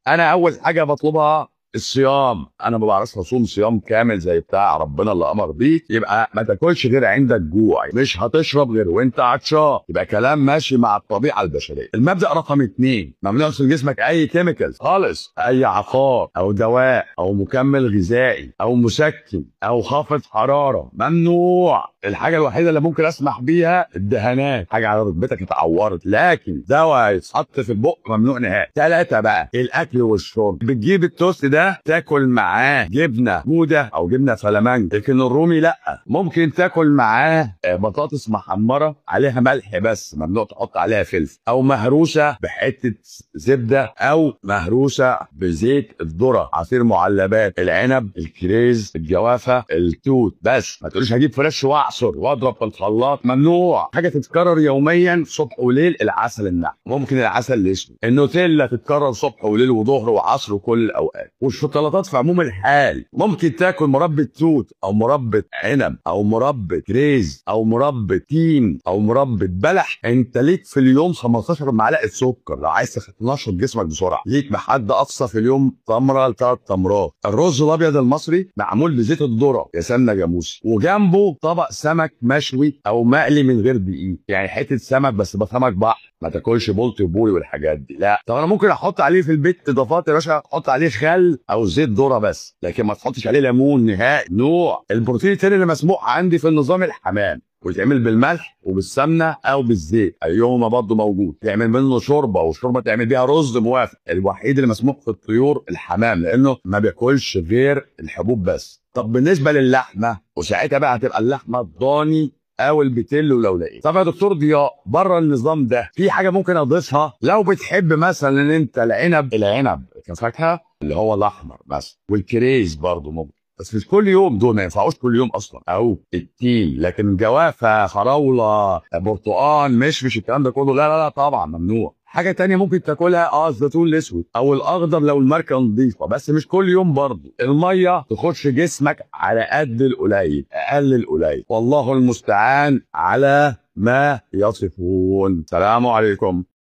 انا اول حاجه بطلبها الصيام انا ما بعرفش اصوم صيام كامل زي بتاع ربنا اللي امر بيه يبقى ما تاكلش غير عندك جوع مش هتشرب غير وانت عطشان يبقى كلام ماشي مع الطبيعه البشريه المبدا رقم اتنين ممنوع يدخل جسمك اي كيميكالز خالص اي عقار او دواء او مكمل غذائي او مسكن او خافض حراره ممنوع الحاجه الوحيده اللي ممكن اسمح بيها الدهانات حاجه على ركبتك اتعورت لكن دواء يتحط في البق ممنوع نهائي ثلاثه بقى الاكل والشرب بتجيب التوست ده تاكل معاه جبنه جوده او جبنه فلامنك لكن الرومي لا ممكن تاكل معاه آه، بطاطس محمره عليها ملح بس ممنوع تحط عليها فلفل او مهروسه بحته زبده او مهروسه بزيت الذره عصير معلبات العنب الكريز الجوافه التوت بس ما تقوليش هجيب فريش واعصر واضرب في الخلاط ممنوع حاجه تتكرر يوميا صبح وليل العسل النحل ممكن العسل الاسود النوتيلا تتكرر صبح وليل وظهر وعصر وكل الاوقات والشوكولاتات في عموم الحال ممكن تاكل مربى توت او مربى عنب او مربى كريز او مربى تين او مربى بلح انت ليك في اليوم 15 معلقه سكر لو عايز تنشط جسمك بسرعه ليك بحد اقصى في اليوم تمره لثلاث تمرات الرز الابيض المصري معمول بزيت الذره يا سمنه جاموسي وجنبه طبق سمك مشوي او مقلي من غير دقيق يعني حته سمك بس ده سمك بحر ما تاكلش بولتي وبوري والحاجات دي لا طب انا ممكن احط عليه في البيت اضافات يا باشا احط عليه خل او زيت ذره بس لكن ما تحطش عليه ليمون نهائي نوع البروتين التاني اللي مسموح عندي في النظام الحمام ويتعمل بالملح وبالسمنه او بالزيت ايهما برضه موجود تعمل منه شوربه والشوربه تعمل بيها رز موافق الوحيد اللي مسموح في الطيور الحمام لانه ما بياكلش غير الحبوب بس طب بالنسبه للحمه وساعتها بقى هتبقى اللحمه الضاني او البتلو لو لقيت طب يا دكتور ضياء بره النظام ده في حاجه ممكن اضيفها لو بتحب مثلا ان انت العنب العنب كفاكهه اللي هو الاحمر بس والكريز برضه ممكن بس مش كل يوم دول ما ينفعوش كل يوم اصلا او التين لكن جوافه فراوله برتقال مش مش الكلام ده كله لا لا لا طبعا ممنوع حاجه تانية ممكن تاكلها اه الزيتون الاسود او الاخضر لو الماركه نظيفه بس مش كل يوم برضه الميه تخش جسمك على قد القليل اقل القليل والله المستعان على ما يصفون سلام عليكم